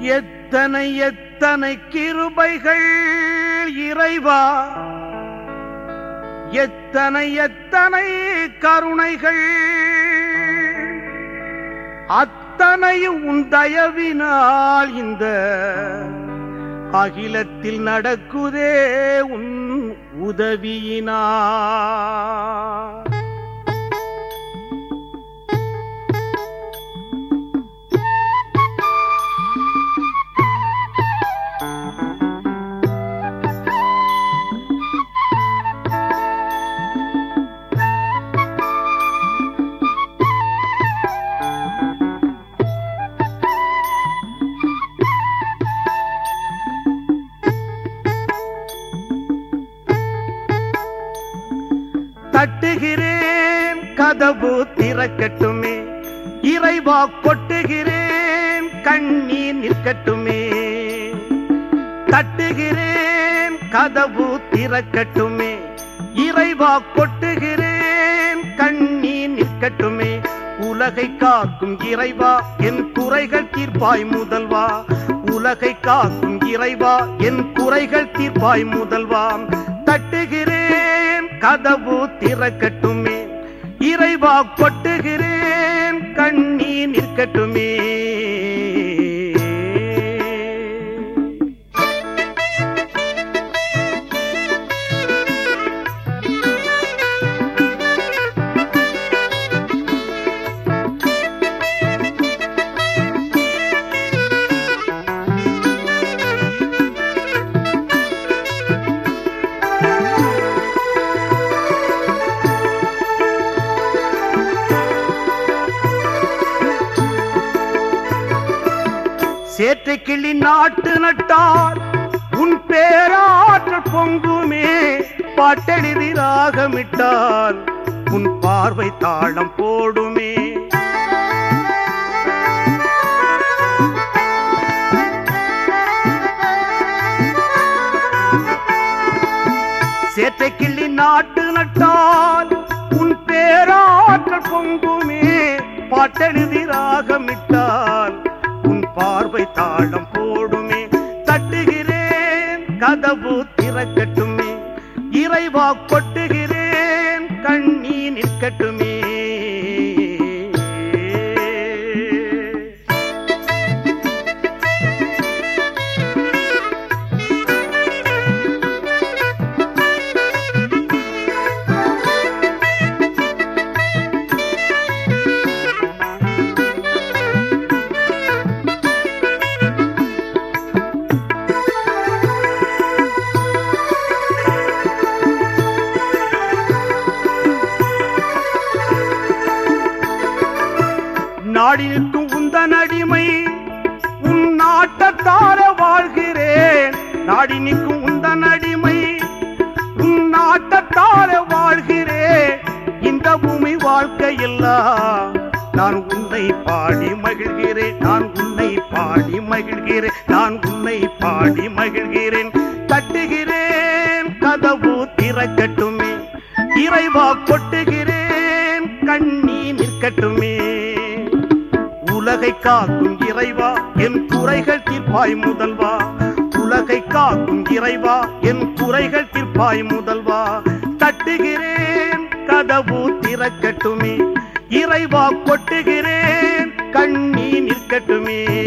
எத்தனை எத்தனை கிருபைகள் இறைவா எத்தனை எத்தனை கருணைகள் அத்தனையும் உன் தயவினால் இந்த அகிலத்தில் நடக்குதே உன் உதவியினால் தட்டுகிறேன் கதவு திறக்கட்டுமே இறைவா கொட்டுகிறேன் கண்ணீர் நிற்கட்டுமே தட்டுகிறேன் கதவு திறக்கட்டுமே இறைவா கொட்டுகிறேன் கண்ணீர் நிற்கட்டுமே உலகை காக்கும் இறைவா என் குறைகள் தீர்ப்பாய் முதல்வா உலகை காக்கும் இறைவா என் குறைகள் தீர்ப்பாய் முதல்வா தட்டுகிறேன் கதவு திறக்கட்டுமே இறைவா கொட்டுகிறேன் கண்ணீர் நிற்கட்டுமே சேற்றை கிள்ளி நாட்டு நட்டால் உன் பேராற்றல் பொங்குமே பாட்டெழுதி ராகமிட்டால் உன் பார்வை தாளம் போடுமே சேற்றை கிள்ளி நாட்டு நட்டால் உன் பேராற்றல் பொங்குமே பாட்டெழுதி ராகமிட்டால் உன் பார்வை தாளம் போடுமே தட்டுகிறேன் கதவு திறக்கட்டுமே இறைவா கொட்டுகிறேன் கண்ணீ நிற்கட்டுமே நாடி நிற்கும் உந்தன் அடிமை உன் நாட்டத்தார வாழ்கிறேன் நாடி நிற்கும் உந்தன் அடிமை உன் நாட்டத்தார வாழ்கிறேன் இந்த பூமி வாழ்க்கையெல்லாம் நான் உன்னை பாடி மகிழ்கிறேன் நான் உன்னை பாடி மகிழ்கிறேன் நான் உன்னை பாடி மகிழ்கிறேன் தட்டுகிறேன் கதவு திறக்கட்டுமே இறைவா கொட்டுகிறேன் கண்ணீ நிற்கட்டுமே உலகை காக்கும் இறைவா என் குறைகள் தீர்ப்பாய் முதல்வா உலகை காக்கும் இறைவா என் குறைகள் தீர்ப்பாய் முதல்வா தட்டுகிறேன் கதவு திறக்கட்டுமே இறைவா கொட்டுகிறேன் கண்ணீ நிற்கட்டுமே